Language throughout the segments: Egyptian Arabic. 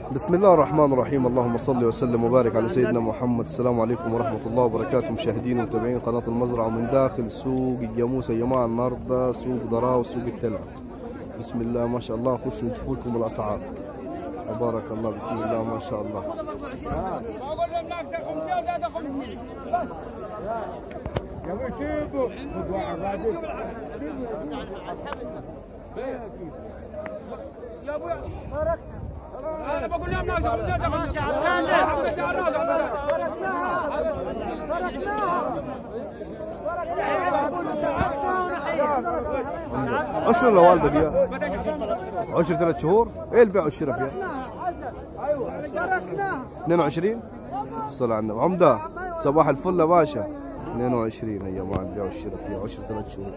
بسم الله الرحمن الرحيم اللهم صل وسلم وبارك على سيدنا محمد السلام عليكم ورحمة الله وبركاته مشاهدين ومتابعين قناة المزرعة ومن داخل سوق الجاموس يا جماعة النهاردة سوق ضراء وسوق التلعب بسم الله ما شاء الله نخش نشوف لكم الأسعار تبارك الله بسم الله ما شاء الله انا بقول لهم ناقص عشر الوالدة دي عشر ثلاث شهور ايه البيع والشراء فيها 22 الصلاة على النبي عمدة صباح الفل يا باشا 22 يا جماعة البيع والشراء فيها عشر ثلاث شهور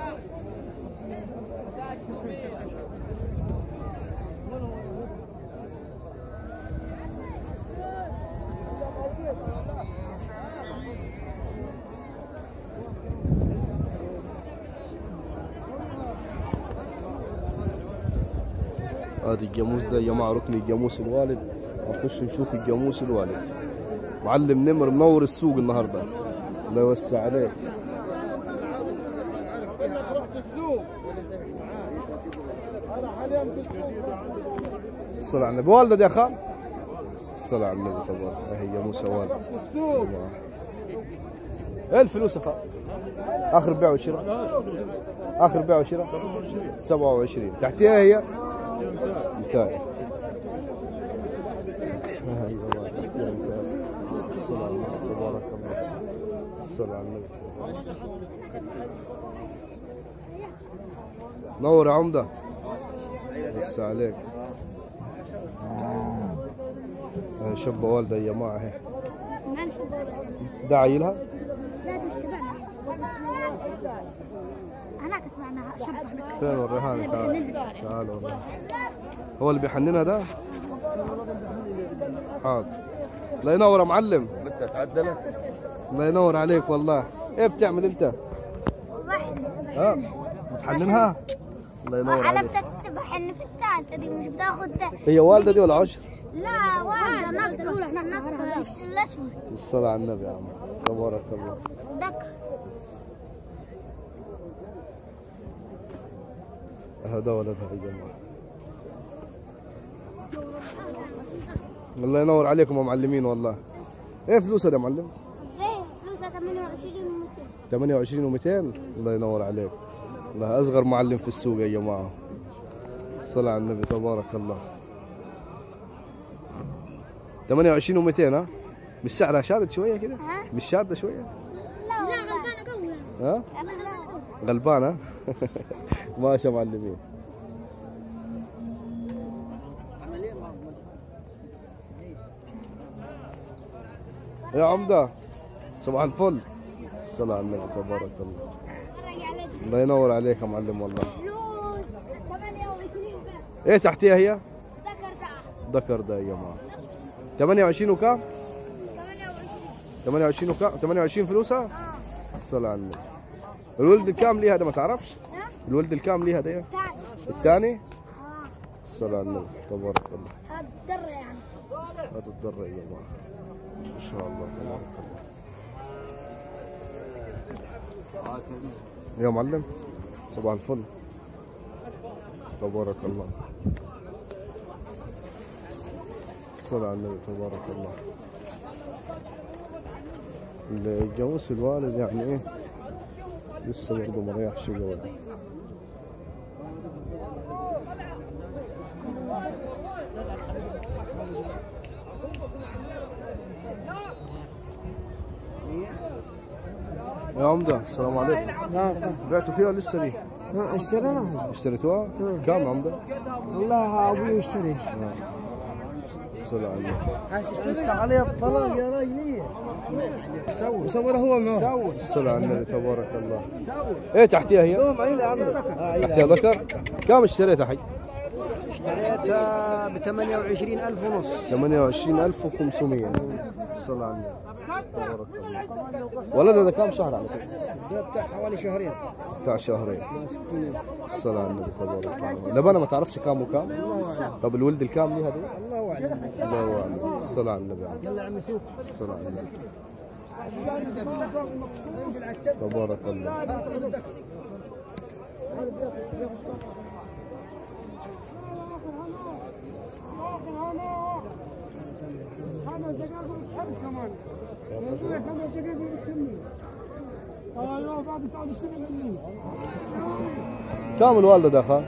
ادي الجاموس ده يا جماعه ركن الجاموس الوالد نخش نشوف الجاموس الوالد معلم نمر منور السوق النهارده الله يوسع عليك الصلاة على النبي والدة يا خال الصلاة على النبي تبارك هي جاموسة والد ايه الفلوس يا خال اخر بيع وشراء اخر بيع وشراء 27 تحتيها هي انتهى ايوه تحتيها انتهى الصلاة على النبي تبارك الله الصلاة على النبي نور يا عمدة بس عليك آه، شبه والدة يا جماعة هي ما نشوفه ده عيلها لا مش تبعنا هناك تبعنا شبه فين وريها تعال تعال وريها هو اللي بيحننها ده حاضر الله ينور يا معلم انت تعدلت الله ينور عليك والله ايه بتعمل انت واحد ها بتحننها الله ينور على عليك بتتبع ان في الثالثة دي مش بتاخد هي والدة دي ولا عشر لا واحدة نقطة الأولى هناك نقطة الأسود الصلاة على النبي يا عم تبارك الله دك هذا ولدها يا جماعة الله ينور عليكم يا معلمين والله ايه فلوسها يا معلم زي فلوسها 28 و200 28 و200 الله ينور عليك الله اصغر معلم في السوق يا جماعه الصلاة على النبي تبارك الله 28 و200 ها مش سعرها شادد شويه كده ها؟ مش شاده شويه لا غلبانة قوي ها غلبانة قوي غلبانه ماشي يا معلمين يا عمده صباح الفل الصلاة على النبي تبارك الله الله ينور عليك يا معلم والله فلوس 28 ايه تحتيها هي ذكر ده ذكر ده يا جماعه 28 وكام 28 وكام 28 فلوسها الصلاة على النبي الولد الكام ليها ده ما تعرفش ها؟ الولد الكام ليها ده تعال الثاني اه الصلاة على النبي تبارك الله هذا الدر يعني هذا الضر يا جماعة ما شاء الله تبارك الله يا معلم صباح الفل تبارك الله صلى على النبي تبارك الله الجاموس الوالد يعني ايه لسه برضه ما ريحش جوه يا عمدة السلام عليكم نعم بعتوا فيها لسه دي ها اشتريناها اشتريتوها كم عمدة والله ابوي يشتري الصلاة على النبي اشتريت عليه الطلاق يا راجل سوي صور هو معه سوي الصلاة على النبي تبارك الله ايه تحتيها هي دوم عيني عمرو تحتيها ذكر كم اشتريتها حي اشتريتها ب 28000 ونص 28500 الصلاة على النبي تبارك الله ولدها ده كم شهر على كده؟ ده بتاع حوالي شهرين بتاع شهرين مع 60 يوم الصلاة على النبي تبارك الله لبنها ما تعرفش كام وكام؟ الله اعلم طب الولد الكام ليه هذول؟ الله اعلم الله اعلم الصلاة على النبي يلا عم نشوف الصلاة على النبي انزل على التب تبارك الله هات اللي بدك خمس دقائق وتحب كمان خمس دقائق وتكمل ايوه بعد تعال تكمل مني كام الوالدة دخل؟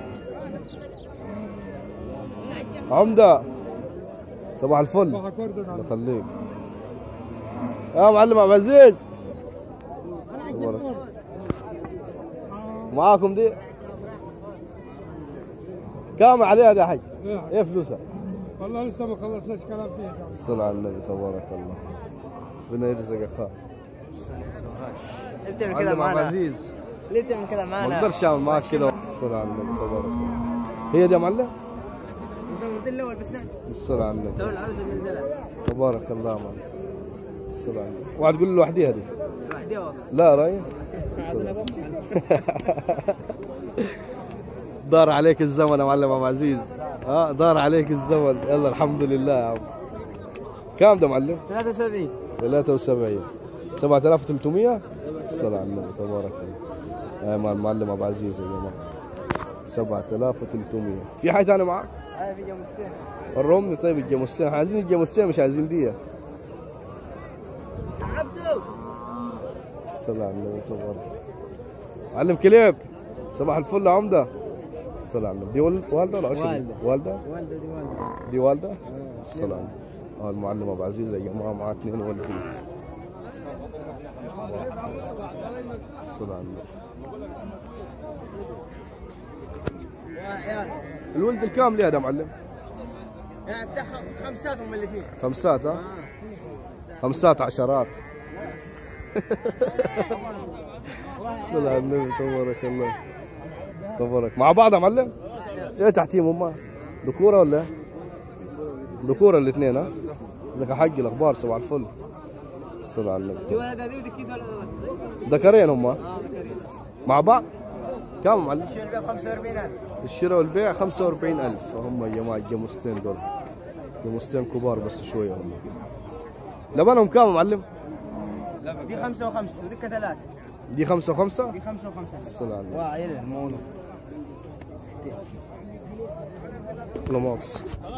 عمدة صباح الفل الله يخليك يا معلم عبد العزيز تبارك. معاكم دي كام عليها دي يا حي؟ ايه فلوسها؟ والله لسه ما خلصناش كلام فيها الصلاة على النبي تبارك الله ربنا يرزق اخاه ليه بتعمل كده معلم عبد معانا؟ العزيز ليه بتعمل كده ما معانا؟ اقدرش اعمل معاك كده الصلاة على النبي تبارك الله هي دي يا معلم؟ نزود الاول بس نحن الصلاة على النبي سوي العروس اللي نزلها تبارك الله يا معلم الصلاة على النبي واحد تقول له لوحديها دي لوحدها لا راي دار عليك الزمن يا معلم ابو عزيز ها دار عليك الزمن يلا الحمد لله يا عم كام ده معلم 73 73 7300 الصلاة على النبي تبارك الله يا مع المعلم ابو عزيز يا جماعه 7300 في حاجه ثانيه معك؟ هاي في جاموستين ورمني طيب الجاموستين عايزين الجاموستين مش عايزين دي عبدو الصلاة على النبي تبارك معلم كليب صباح الفل يا عمده الصلاة على النبي دي ول- والده ولا عشرة؟ والدة. والده والده دي والده دي والده الصلاة على النبي اه المعلم ابو عزيز يا جماعه معاه اثنين والدين الصلاة على النبي عيال الولد الكام ليه هذا معلم؟ يعني بتاع خمساتهم الاثنين خمسات ها؟ خمسات عشرات صلى على النبي تبارك الله تبارك مع بعض يا معلم؟ ايه تحتيهم هم؟ ذكوره ولا ايه؟ ذكوره الاثنين ها؟ ازيك يا حق الاخبار صباح الفل صلى على النبي في ولد هذي ودكيت ولد هذا. ذكرين هم اه ذكرين مع بعض؟ كم يا معلم؟ شو البيع 45000 الشراء والبيع 45000 هم يا جماعه الجاموستين دول جاموستين كبار بس شويه هم لبنهم كام يا معلم؟ دي خمسة وخمسة ودكة ثلاثة دي خمسة وخمسة؟ دي خمسة وخمسة الصلاة على النبي وعيل الموضوع لا مؤاخذة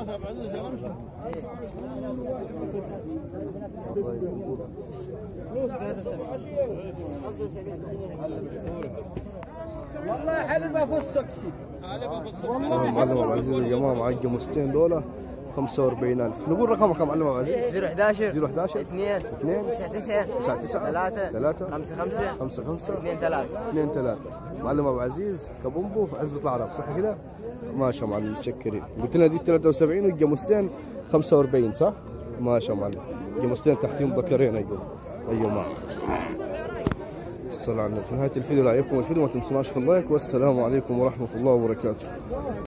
والله حبيبي افصك شيء معلم ابو عزيز يا جماعه معي الجاموستين دول 45000 نقول رقمك يا معلم ابو عزيز 011 011 2 2 9 9 9 9 3 3 5 5 5 5 2 3 2 3 معلم ابو عزيز كبومبو عزبة العرب صح كده؟ ماشي يا معلم متشكرين قلت لنا دي 73 والجاموستين 45 صح؟ ماشي يا معلم الجاموستين تحتهم ذكرين ايوه ايوه معك الصلاة على النبي في نهاية الفيديو لا يعجبكم الفيديو ما تنسوناش في اللايك والسلام عليكم ورحمة الله وبركاته